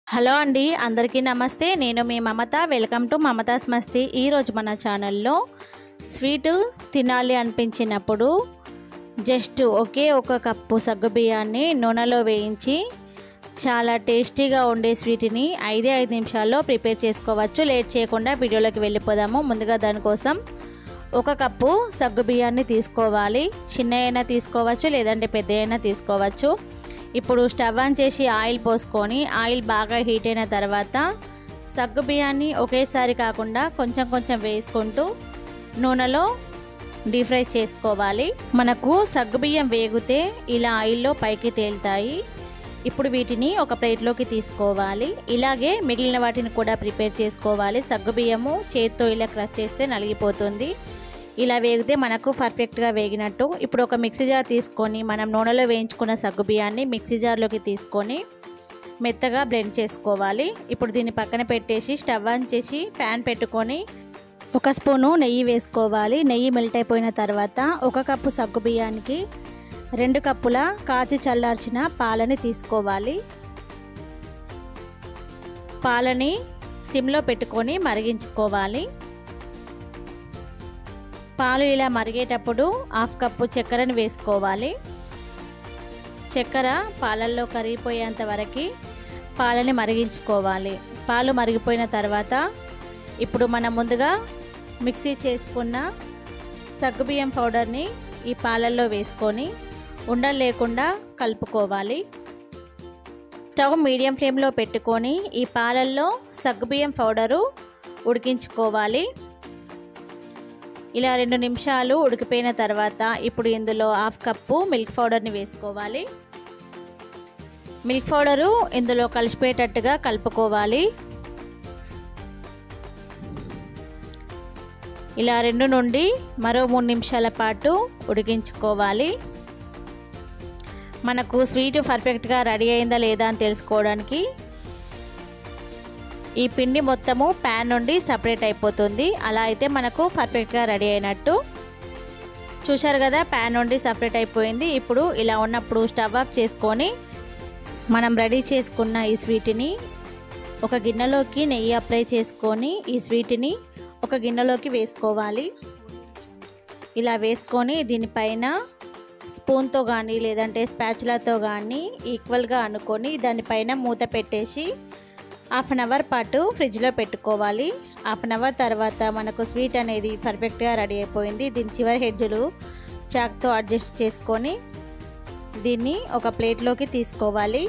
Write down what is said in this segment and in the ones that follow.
hello అండి అందరికీ నమస్తే నేను మీ మమత వెల్కమ్ టు మమతాస్ మస్తీ ఈరోజు మన ఛానల్లో స్వీట్ తినాలి అనిపించినప్పుడు జస్ట్ ఒకే ఒక కప్పు సగ్గుబియ్యాన్ని నూనెలో వేయించి చాలా టేస్టీగా ఉండే స్వీట్ని ఐదే ఐదు నిమిషాల్లో ప్రిపేర్ చేసుకోవచ్చు లేట్ చేయకుండా వీడియోలోకి వెళ్ళిపోదాము ముందుగా దానికోసం ఒక కప్పు సగ్గుబియ్యాన్ని తీసుకోవాలి చిన్న అయినా తీసుకోవచ్చు లేదంటే పెద్ద అయినా తీసుకోవచ్చు ఇప్పుడు స్టవ్ ఆన్ చేసి ఆయిల్ పోసుకొని ఆయిల్ బాగా హీట్ అయిన తర్వాత సగ్గు బియ్యాన్ని ఒకేసారి కాకుండా కొంచెం కొంచెం వేసుకుంటూ నూనెలో డీప్ ఫ్రై చేసుకోవాలి మనకు సగ్గుబియ్యం వేగితే ఇలా ఆయిల్లో పైకి తేలుతాయి ఇప్పుడు వీటిని ఒక ప్లేట్లోకి తీసుకోవాలి ఇలాగే మిగిలిన వాటిని కూడా ప్రిపేర్ చేసుకోవాలి సగ్గుబియ్యము చేత్తో ఇలా క్రష్ చేస్తే నలిగిపోతుంది ఇలా వేగితే మనకు పర్ఫెక్ట్గా వేగినట్టు ఇప్పుడు ఒక మిక్సీ జార్ తీసుకొని మనం నూనెలో వేయించుకున్న సగ్గుబియ్యాన్ని మిక్సీ జార్లోకి తీసుకొని మెత్తగా బ్లెండ్ చేసుకోవాలి ఇప్పుడు దీన్ని పక్కన పెట్టేసి స్టవ్ ఆన్ చేసి ప్యాన్ పెట్టుకొని ఒక స్పూను నెయ్యి వేసుకోవాలి నెయ్యి మెల్ట్ అయిపోయిన తర్వాత ఒక కప్పు సగ్గుబియ్యానికి రెండు కప్పుల కాచి చల్లార్చిన పాలని తీసుకోవాలి పాలని సిమ్లో పెట్టుకొని మరిగించుకోవాలి పాలు ఇలా మరిగేటప్పుడు హాఫ్ కప్పు చక్కెరను వేసుకోవాలి చక్కెర పాలల్లో కరిగిపోయేంత వరకు పాలని మరిగించుకోవాలి పాలు మరిగిపోయిన తర్వాత ఇప్పుడు మనం ముందుగా మిక్సీ చేసుకున్న సగ్గుబియ్యం పౌడర్ని ఈ పాలల్లో వేసుకొని ఉండలు లేకుండా కలుపుకోవాలి స్టవ్ మీడియం ఫ్లేమ్లో పెట్టుకొని ఈ పాలల్లో సగ్గుబియ్యం పౌడరు ఉడికించుకోవాలి ఇలా రెండు నిమిషాలు ఉడికిపోయిన తర్వాత ఇప్పుడు ఇందులో హాఫ్ కప్పు మిల్క్ పౌడర్ని వేసుకోవాలి మిల్క్ పౌడరు ఇందులో కలిసిపోయేటట్టుగా కలుపుకోవాలి ఇలా రెండు నుండి మరో మూడు నిమిషాల పాటు ఉడికించుకోవాలి మనకు స్వీట్ పర్ఫెక్ట్గా రెడీ అయిందా లేదా అని తెలుసుకోవడానికి ఈ పిండి మొత్తము ప్యాన్ నుండి సపరేట్ అయిపోతుంది అలా అయితే మనకు పర్ఫెక్ట్గా రెడీ అయినట్టు చూశారు కదా ప్యాన్ నుండి సపరేట్ అయిపోయింది ఇప్పుడు ఇలా ఉన్నప్పుడు స్టవ్ ఆఫ్ చేసుకొని మనం రెడీ చేసుకున్న ఈ స్వీట్ని ఒక గిన్నెలోకి నెయ్యి అప్లై చేసుకొని ఈ స్వీట్ని ఒక గిన్నెలోకి వేసుకోవాలి ఇలా వేసుకొని దీనిపైన స్పూన్తో కానీ లేదంటే స్పాచులాతో కానీ ఈక్వల్గా అనుకొని దానిపైన మూత పెట్టేసి హాఫ్ అన్ అవర్ పాటు ఫ్రిడ్జ్లో పెట్టుకోవాలి హాఫ్ అన్ అవర్ తర్వాత మనకు స్వీట్ అనేది పర్ఫెక్ట్గా రెడీ అయిపోయింది దీని చివరి హెడ్జులు చాక్తో అడ్జస్ట్ చేసుకొని దీన్ని ఒక ప్లేట్లోకి తీసుకోవాలి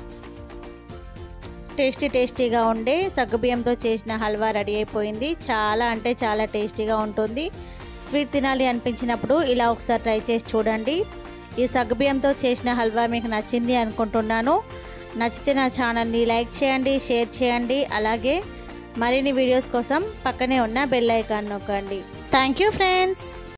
టేస్టీ టేస్టీగా ఉండే సగ్గుబియ్యంతో చేసిన హల్వా రెడీ అయిపోయింది చాలా అంటే చాలా టేస్టీగా ఉంటుంది స్వీట్ తినాలి అనిపించినప్పుడు ఇలా ఒకసారి ట్రై చేసి చూడండి ఈ సగ్గుబియ్యంతో చేసిన హల్వా మీకు నచ్చింది అనుకుంటున్నాను నచ్చితే నా ఛానల్ని లైక్ చేయండి షేర్ చేయండి అలాగే మరిన్ని వీడియోస్ కోసం పక్కనే ఉన్న బెల్ ఐకాన్ నొక్కండి థ్యాంక్ యూ ఫ్రెండ్స్